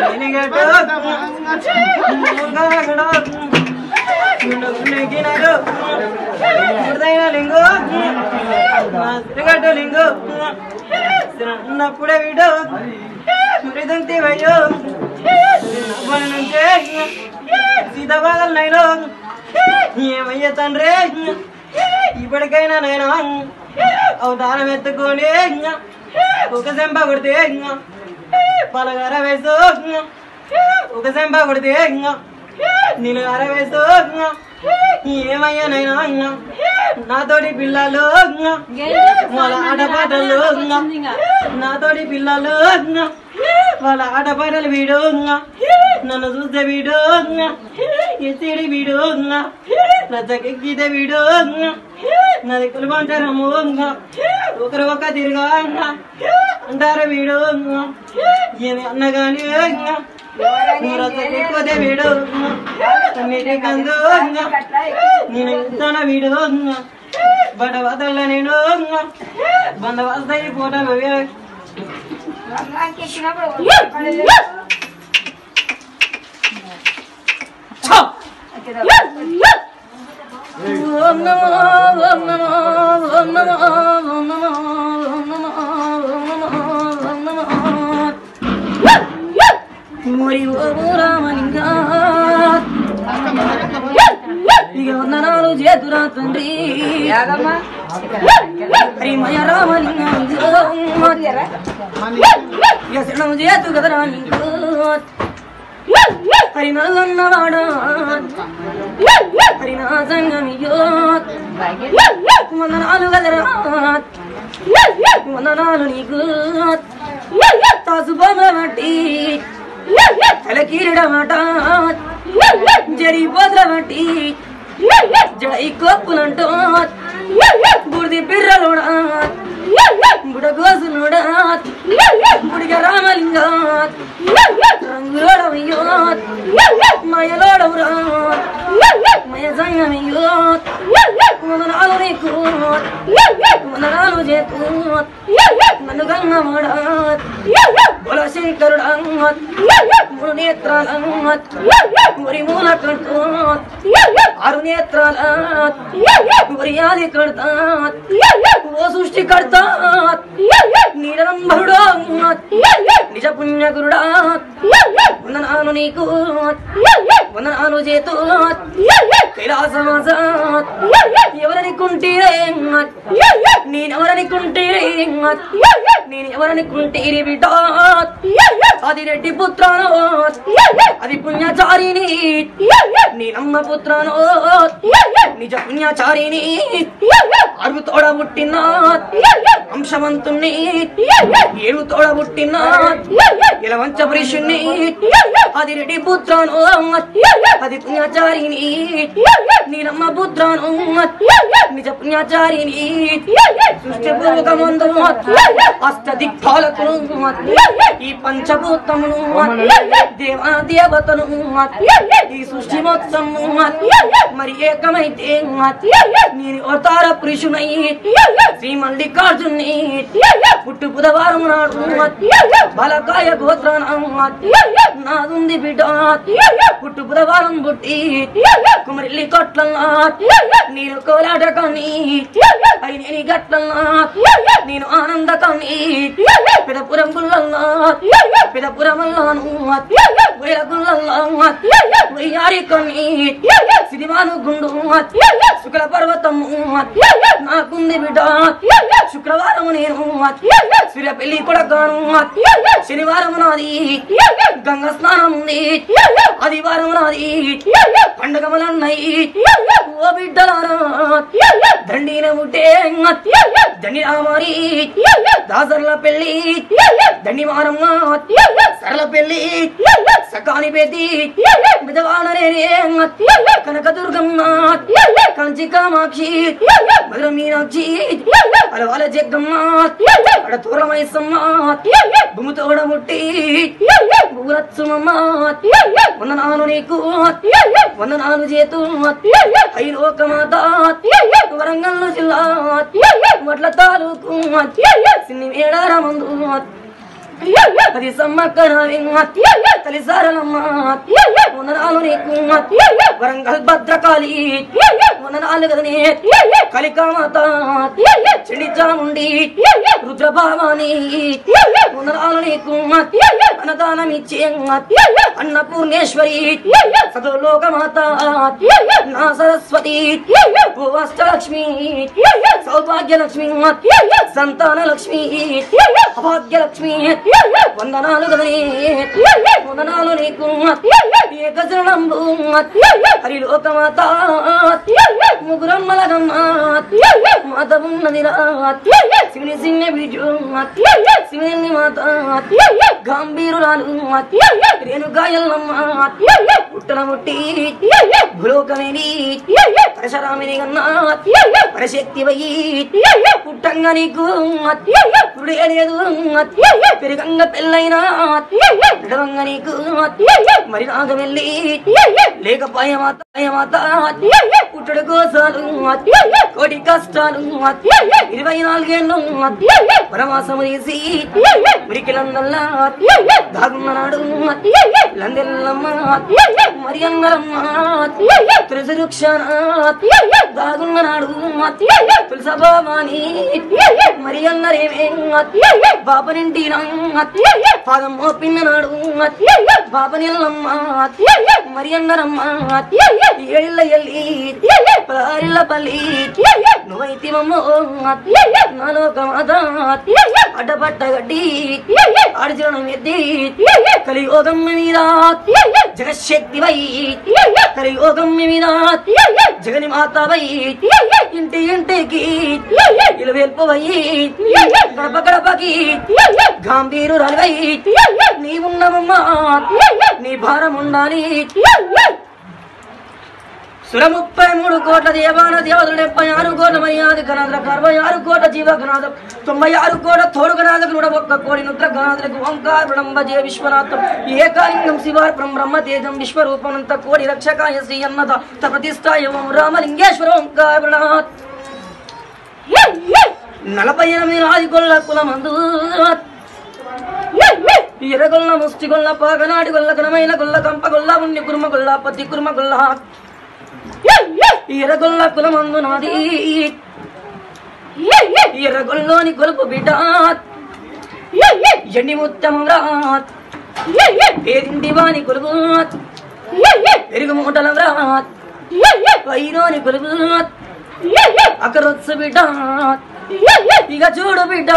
ఎనిగేటు ముంగగడు నెగినాడు ముడదైన లింగు తిరగట్టు లింగు ఉన్నప్పుడే వీడు మృదంతి వయ్యో నవ్వని నుంచే సీతాబాదలు నైనా ఏమయ్య తండ్రి ఇప్పటికైనా నేను అవతారం ఎత్తుకొని ఒక సెంప కొడితే పలగార వేసు ఒక సెంప కొడితే నేను అర వేసు ఏమయ్యా నైనా నాతోటి పిల్లలు వాళ్ళ ఆటపాటలు నాతోటి పిల్లలు వాళ్ళ ఆటపాటలు వీడు నన్ను చూస్తే వీడు ఎత్తిడి వీడు రచ్చకెక్కితే వీడు నా దిక్కులు పంటారము ఒకరు ఒక్క తిరుగా అంటారు వీడు ఏమి అన్నగాని రచ్చకెక్కితే వీడు అన్నిటి కందు నేను ఇస్తాన వీడు బట వదల నేను బంద వస్తాయి పోటాను ఓం నమో ఓం నమో ఓం నమో ఓం నమో ఓం నమో ఓం నమో ఓం నమో మరి ఓం రామలింగా ఇక వందనాలు చేతురా తండ్రి హరిమయ రామలింగా ఇక శరణం చేతు కదరా నీకు హరినల్లన్నవాడా హరినా సంగమియో వందనాలు కదరా వందనాలు నీకు తాసుబొమ్మ బట్టి తలకీరడమాట జరిపోతుల బట్టి జడై కోపులంటూ బుడిది పిర్రలోడా బుడగోసులోడా బుడిగ రామలింగా రంగులోడమయ్యో మయలోడవురా మయ సంగమయ్యో వందనాలు నీకు వందనాలు చేతు నన్ను గంగమాడా బుల శంకరుడా మూడు నేత్రాల మురి మూల కడుతూ ఆరు నేత్రాల మురి ఆది కడతా ఓ సృష్టి కడతా నీరంభరుడా నిజ పుణ్యగురుడా వందనాలు నీకు వందనాలు చేతు కైలాసమాస ఎవరని కుంటీరే నేనెవరని కుంటీరే నేను ఎవరని కుంటీరి బిడ్డ అది రెడ్డి పుత్రాను అది పుణ్యచారిని నేనమ్మ పుత్రాను నిజ పుణ్యచారిని అరుగు తోడ పుట్టిన వంశవంతుణ్ణి ఏడు తోడ పుట్టిన ఇలవంచ పురుషుణ్ణి అది రెడ్డి పుత్రాను అది పుణ్యచారిని నేనమ్మ పుత్రాను నిజ పుణ్యచారిని సృష్టి పూర్వకమందు అష్ట దిక్పాలకులు ఈ పంచభూతములు దేవా దేవతలు ఈ సృష్టి మొత్తము మరి ఏకమైతే నేను అవతార పురుషునై శ్రీ మల్లికార్జుని పుట్టు బుధవారం నాడు బలకాయ గోత్రాన నాదుంది బిడ్డ పుట్టు బుధవారం పుట్టి కుమరిల్లి కొట్లన్నా నేను కోలాట కానీ అయినేని గట్లన్నా నేను ఆనంద కానీ పిదపురం గుల్లన్నా పిదపురమల్లాను వేల గుల్లన్నా వయ్యారి కొన్ని సిరిమాను గుండు శుక్ల పర్వతము నాకుంది బిడ్డ శుక్రవారం నేను సూర్య పెళ్లి కొడగాను శనివారం నాది గంగ స్నానం ఉంది ఆదివారం నాది పండగములన్నాయి ఓ బిడ్డలారా దండిన ముట్టే దండి రామారి దాసర్ల పెళ్లి దండి మారమ్మ సరళ పెళ్లి సకాని పెద్ది విధవానరే కనక దుర్గమ్మ కంచి కామాక్షి మధుర మీనాక్షి అలవాల జగ్గమ్మ అడ తూరమైసమ్మ భూమితోడ ముట్టి భూరత్సమమ్మ వందనాలు నీకు వందనాలు చేతు ఐలోకమాత వరంగల్ జిల్లా వడ్ల తాలూకు సిన్ని మేడారమందు అది సమ్మక్కన తల్లి సారలమ్మ వందనాలు నీకు వరంగల్ భద్రకాళి వందనాలు కదనే కలికామాత చెడి చాముండి రుద్రభావాని వందనాలు నీకు అన్నదానమిచ్చే అన్నపూర్ణేశ్వరి సదోలోకమాత నా సరస్వతి ఓ అష్టలక్ష్మి సౌభాగ్యలక్ష్మి సంతాన లక్ష్మి అభాగ్యలక్ష్మి వందనాలు కదనే వందనాలు నీకు ఏకశరణంబు హరిలోకమాత ముగ్గురమ్మలగమ్మ మాత ఉన్నదిరా శివుని సింహ బీజు శివుని మాత గంభీరురాలు రేణుగాయల్లమ్మ పుట్టల ముట్టి భూలోకమేని పరశరామిని కన్నా పరశక్తి వయ్యి పుట్టంగా నీకు పుడే లేదు పెరుగంగ పెళ్ళైనా నడవంగా నీకు మరి నాగ వెళ్ళి లేకపోయే మాత మాత పుట్టడు కోసాలు కోటి కష్టాలు ఇరవై నాలుగేళ్ళు పరమాసము తీసి మురికిలందల్లా దాగున్నాడు లందెల్లమ్మ మరి అంగరమ్మ తులసి వృక్షాన దాగున్నాడు తులస బాబాని మరి అన్నరేమే బాబనింటి పాదం మోపిన్నాడు బాబనిల్లమ్మ మరి అన్నరమ్మ ఏళ్ళ ఎల్లి పారిళ్ళ పల్లి నువ్వైతివమ్మో నాలో కమాద అడ్డపట్ట గడ్డి ఆడిచడం ఎద్ది కలియోగం మీద జగశక్తి వై కలియోగం మీద జగని మాత వై ఇంటి ఇంటికి ఇలవేల్పవై గడప గడపకి గాంభీరు రలవై నీ ఉన్నవమ్మా నీ భారం ఉండాలి సుర ముప్పై మూడు కోట్ల దేవాన దేవతలు డెబ్బై ఆరు కోట్ల మర్యాద గణాదులకు అరవై ఆరు కోట్ల జీవ గణాదులు తొంభై ఆరు కోట్ల తోడు గణాదులకు నూట ఒక్క కోడి నుద్ర గణాదులకు ఓంకార విడంబజే విశ్వనాథం ఏకాలింగం శివార్పణం బ్రహ్మతేజం విశ్వరూపనంత కోడి రక్షకాయ శ్రీ అన్నద ప్రతిష్టాయ ఓం రామలింగేశ్వర ఓంకారనాథ్ నలభై ఎనిమిది రాజు గొల్ల కులమందు ఎర్రగొల్ల ముష్టి గొల్ల పాగనాడి గొల్ల ఘనమైన గొల్ల కంప గొల్ల ఉన్ని కుర్మ గొల్ల పత్తి కుర్మ గొల్ల ఎర్రగొల్ల కులమందు నాది ఎర్రగొల్లోని కొలుపు బిడ్డ ఎండి ముత్తము రాత్ పేరింటి వాని కొలుపు పెరుగు మూటల వ్రాత్ వైరోని కొలుపు అక్కడొచ్చు బిడ్డ ఇక చూడు బిడ్డ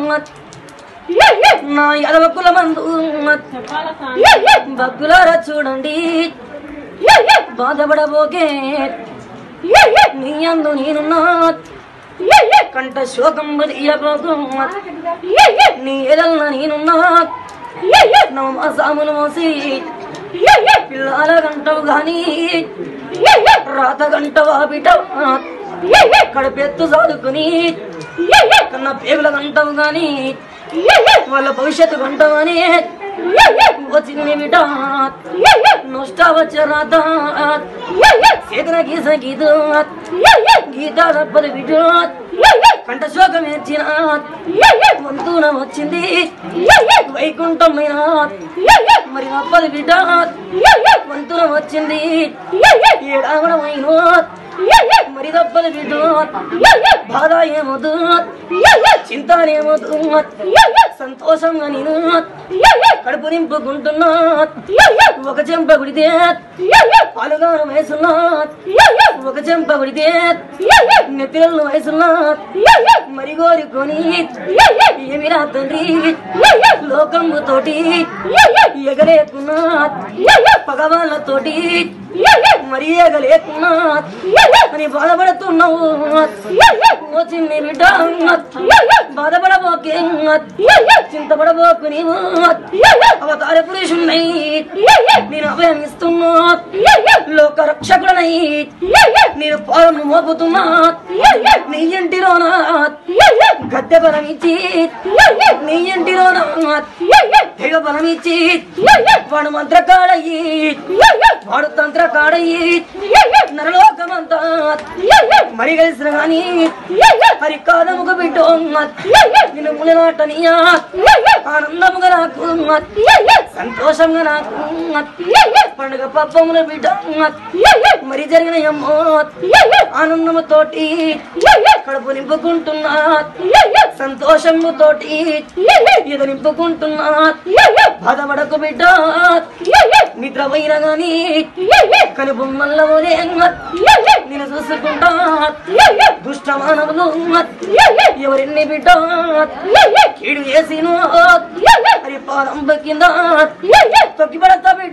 నా ఎదవ కులమందు భక్తులారా చూడండి బాధపడబోకే నీ అందు నేనున్నా కంట శోకం బలియబోకు నీ ఎదల్న నేనున్నా నవ సాములు మోసి పిల్లల గంటవు గాని రాత గంటవా బిడ్డ కడపెత్తు సాదుకుని కన్న పేగుల గంటవు గాని వాళ్ళ భవిష్యత్తు గంటవని వచ్చింది బిడ్డ నష్ట వచ్చే రాత సేదన గీస గీత గీత తప్పదు బిడ్డ కంట శోకం ఏర్చిన వంతున వచ్చింది వైకుంఠమైన మరి తప్పదు బిడ్డ వంతున వచ్చింది ఏడావడమైన మరి తప్పదు బిడ్డ బాధ ఏమొద్దు చింత ఏమొద్దు సంతోషంగా నేను కడుపు నింపుకుంటున్నా ఒక చెంప గుడితే పాలుగాను వేసున్నా ఒక చెంప గుడితే నెత్తిరలను వేసున్నా మరి కోరుకొని ఏమిరా తండ్రి లోకము తోటి ఎగలేకున్నా పగవాళ్ళతోటి మరి ఎగలేకున్నా అని బాధపడుతున్నావు ఓ చిన్ని బిడ్డ బాధపడబోకే చింతపడబోకు నీవు అవతార పురుషున్నై నేను అభయం ఇస్తున్నా లోక రక్షకుడనై నేను పాలము మోపుతున్నా నీ ఇంటిలోనా గద్దె బలం ఇచ్చి నీ ఇంటిలోనా దైవ బలం ఇచ్చి వాడు మంత్రకాడయ్యి వాడు తంత్రకాడయ్యి నరలోకమంతా మరి కలిసిన గాని హరి కాదముకు బిడ్డ నిన్ను మునినాటనియా ఆనందముగా నాకు సంతోషంగా నాకు పండుగ పప్పముల బిడ్డ మరి జరిగిన అమ్మో ఆనందముతోటి కడుపు నింపుకుంటున్నా సంతోషముతోటి ఇది నింపుకుంటున్నా బాధపడకు బిడ్డ నిద్రపోయిన గాని కని బొమ్మల్ల పోలే నేను చూసుకుంటా దుష్ట మానవులు ఎవరెన్ని బిడ్డ కీడు చేసిను అది పాదంబ కింద తొక్కి పడతా బిడ్డ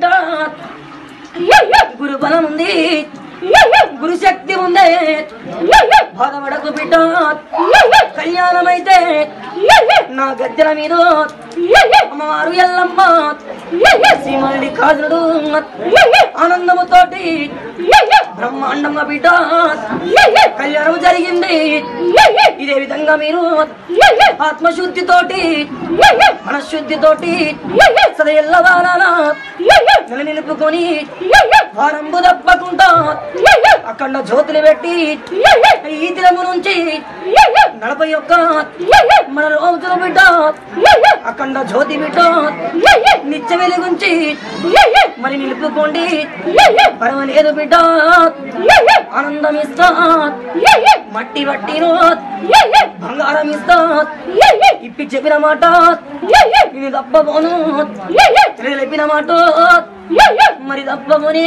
గురు బలం ఉంది గురు శక్తి ఉంది బాధపడకు బిడ్డ కళ్యాణమైతే నా గద్దెల మీద అమ్మవారు ఎల్లమ్మ సీమల్లి కాజుడు ఆనందముతోటి బ్రహ్మాండంగా బిడ్డ కళ్యాణం జరిగింది ఇదే విధంగా మీరు ఆత్మశుద్ధితోటి మనశుద్ధితోటి సదెల్లవారాలా నెల నిలుపుకొని వారంబు తప్పకుండా అక్కడ జ్యోతులు పెట్టి ఈ దినము నుంచి నలభై ఒక్క మన రోజుల బిడ్డ అఖండ జ్యోతి బిడ్డ నిత్య వెలుగుంచి మరి నిలుపుకోండి పర్వాలేదు బిడ్డ ఆనందం ఇస్తా మట్టి పట్టిను బంగారం ఇస్తా ఇప్పి చెప్పిన మాట నేను తప్పబోను తెలిపిన మాట మరి తప్పబోనే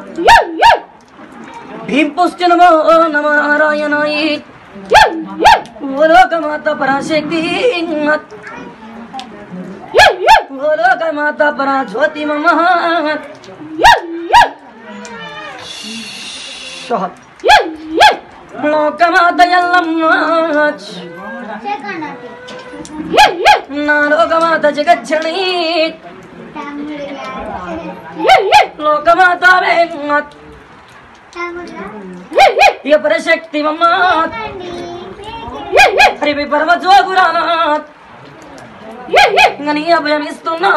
భీం పుష్టినమో నమ నారాయణాయి ఓ లోకమాత పరాశక్తి ఓ లోకమాత పరా జ్యోతి మమ లోకమాత ఎల్లమ్మ నా లోకమాత జగజ్జని లోకమాత ఇక పరశక్తి మమ్మ హరి పరమ జోగురానాథ్ ఇంకా నీ అభయం ఇస్తున్నా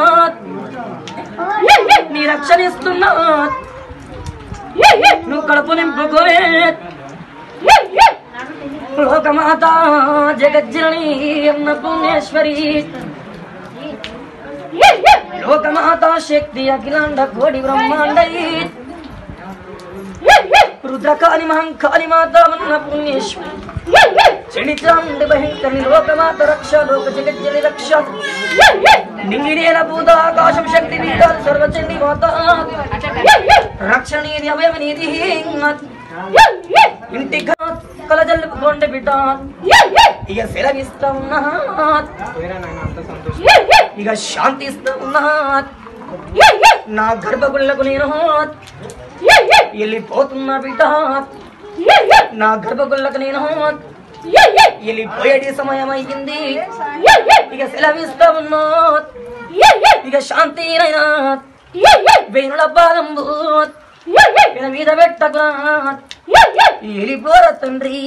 నీ రక్షణ ఇస్తున్నా నువ్వు కడుపు నింపుకోవే లోకమాత జగజ్జనని అన్న పుణ్యేశ్వరి లోకమాత శక్తి అఖిలాండ కోడి బ్రహ్మాండయి రుద్రకాళి మహంకాళి మాత అన్న పుణ్యేశ్వరి చండి భయంకరి లోకమాత రక్ష లోక జగజ్జని రక్ష నింగినేల భూత ఆకాశం శక్తి పీఠాలు సర్వచండి మాత రక్షణ నీది అభయం నీది ఇంటి కలజల్లుకోండి బిడ్డ ఇక సెలవిస్తా ఉన్నా ఇక శాంతి ఇస్తా ఉన్నా నా గర్భగుళ్ళకు నేను వెళ్ళిపోతున్నా బిడ్డ నా గర్భగుళ్ళకు నేను వెళ్ళిపోయేటి సమయం అయ్యింది ఇక సెలవిస్తా ఉన్నా ఇక శాంతి నైనా వేణుల పాదంబు వీణ మీద పెట్టకురా వెళ్ళిపోర తండ్రి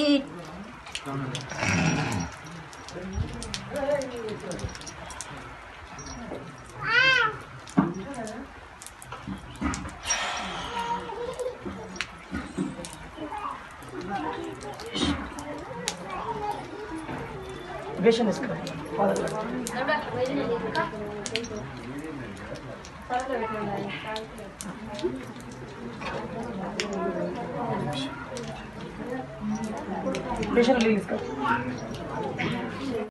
వేషం తీసుకోండి వేషం తీసుకోండి